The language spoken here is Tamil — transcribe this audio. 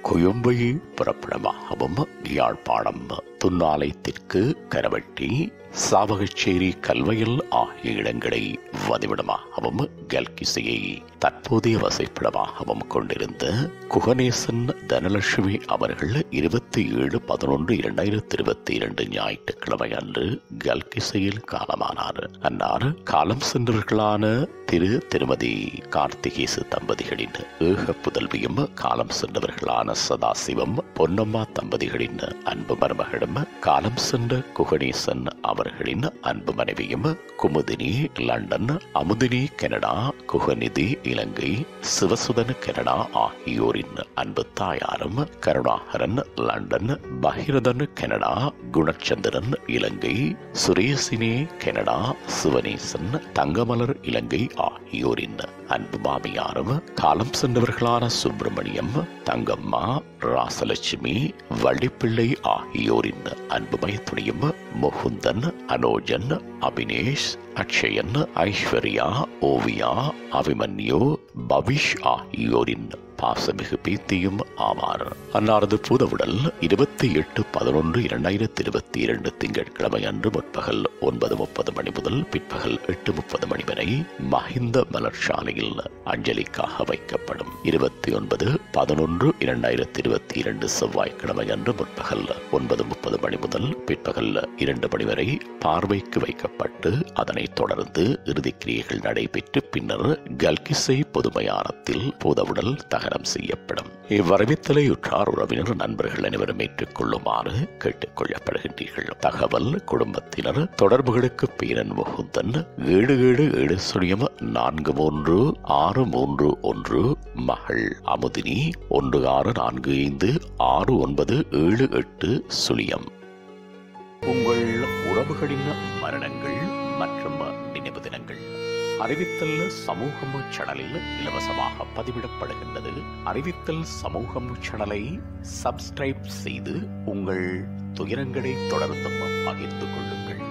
கொழும்பை புறப்படமாகவும் யாழ்ப்பாணம் துன்னாலயத்திற்கு கரவட்டி சாவகச்சேரி கல்வயல் ஆகிய இடங்களை வதிவிடமாகவும் கல்கிசையை தற்போதைய வசிப்பிடமாகவும் கொண்டிருந்த குகநேசன் தனலட்சுமி அவர்கள் இருபத்தி ஏழு பதினொன்று இரண்டாயிரத்தி இருபத்தி இரண்டு ஞாயிற்றுக்கிழமை அன்று கல்கிசையில் காலமானார் அன்னார் காலம் சென்றவர்களான திரு திருமதி கார்த்திகேசு தம்பதிகளின் ஏக புதல்வியும் காலம் சென்றவர்களான சதாசிவம் பொன்னம்மா தம்பதிகளின் அன்பு மருமகளும் காலம் சென்ற குகணேசன் அவர்களின் அன்பு மனைவியும் Kumuthini London Amuthini Canada Kuganithi Ilangai Sivasuthan Canada ஆகியோரின் அன்பு தாயாரும் Karunakaran London Pagirathan Canada Gunachandran Ilangai Suresini Canada Sivanesan Thangamalar Ilangai ஆகியோரின் அன்பு மாமியாரும் காலம் சென்றவர்களான சுப்பிரமணியம் தங்கம்மா ராசலட்சுமி வள்ளிப்பிள்ளை ஆகியோரின் அன்புமய துணியும் முகுந்தன் அனோஜன் அபினேஷ் அக்ஷயன் ஐஸ்வர்யா ஓவியா அபிமன்யு பவிஷ் ஆகியோரின் பாசமிகு பீத்தியும் ஆவார் அன்னாரது பூதவுடல் இருபத்தி எட்டு பதினொன்று இரண்டாயிரத்தி இருபத்தி இரண்டு திங்கட்கிழமை அன்று முற்பகல் ஒன்பது முப்பது மணி முதல் பிற்பகல் எட்டு முப்பது மணி வரை மஹிந்த மலர்ஷாலையில் அஞ்சலிக்காக வைக்கப்படும் இருபத்தி ஒன்பது பதினொன்று இரண்டாயிரத்தி இருபத்தி இரண்டு செவ்வாய்க்கிழமை அன்று முற்பகல் ஒன்பது முப்பது மணி முதல் பிற்பகல் இரண்டு மணி வரை பார்வைக்கு வைக்கப்பட்டு அதனைத் தொடர்ந்து இறுதிக்கிரியைகள் நடைபெற்று பின்னர் கல்கிசை பொதுமையானத்தில் பூதவுடல் தகனம் செய்யப்படும் இவ்வரவித்தலை உற்றார் உறவினர் நண்பர்கள் அனைவரும் ஏற்றுக்கொள்ளுமாறு கேட்டுக் கொள்ளப்படுகின்றீர்கள் தகவல் குடும்பத்தினர் தொடர்புகளுக்கு பேரன் முகுந்தன் ஏழு ஏழு ஏழு சுழியம் நான்கு மூன்று ஆறு மூன்று ஒன்று மகள் அமுதினி ஒன்று ஆறு நான்கு ஐந்து ஆறு ஒன்பது ஏழு எட்டு சுழியம் உங்கள் உறவுகளின் மரணங்கள் மற்றும் நினைவு தினங்கள் அறிவித்தல் சமூகம் சேனலில் இலவசமாக பதிவிடப்படுகின்றது அறிவித்தல் சமூகம் சேனலை சப்ஸ்கிரைப் செய்து உங்கள் துயரங்களை தொடர்ந்தும் பகிர்ந்து கொள்ளுங்கள்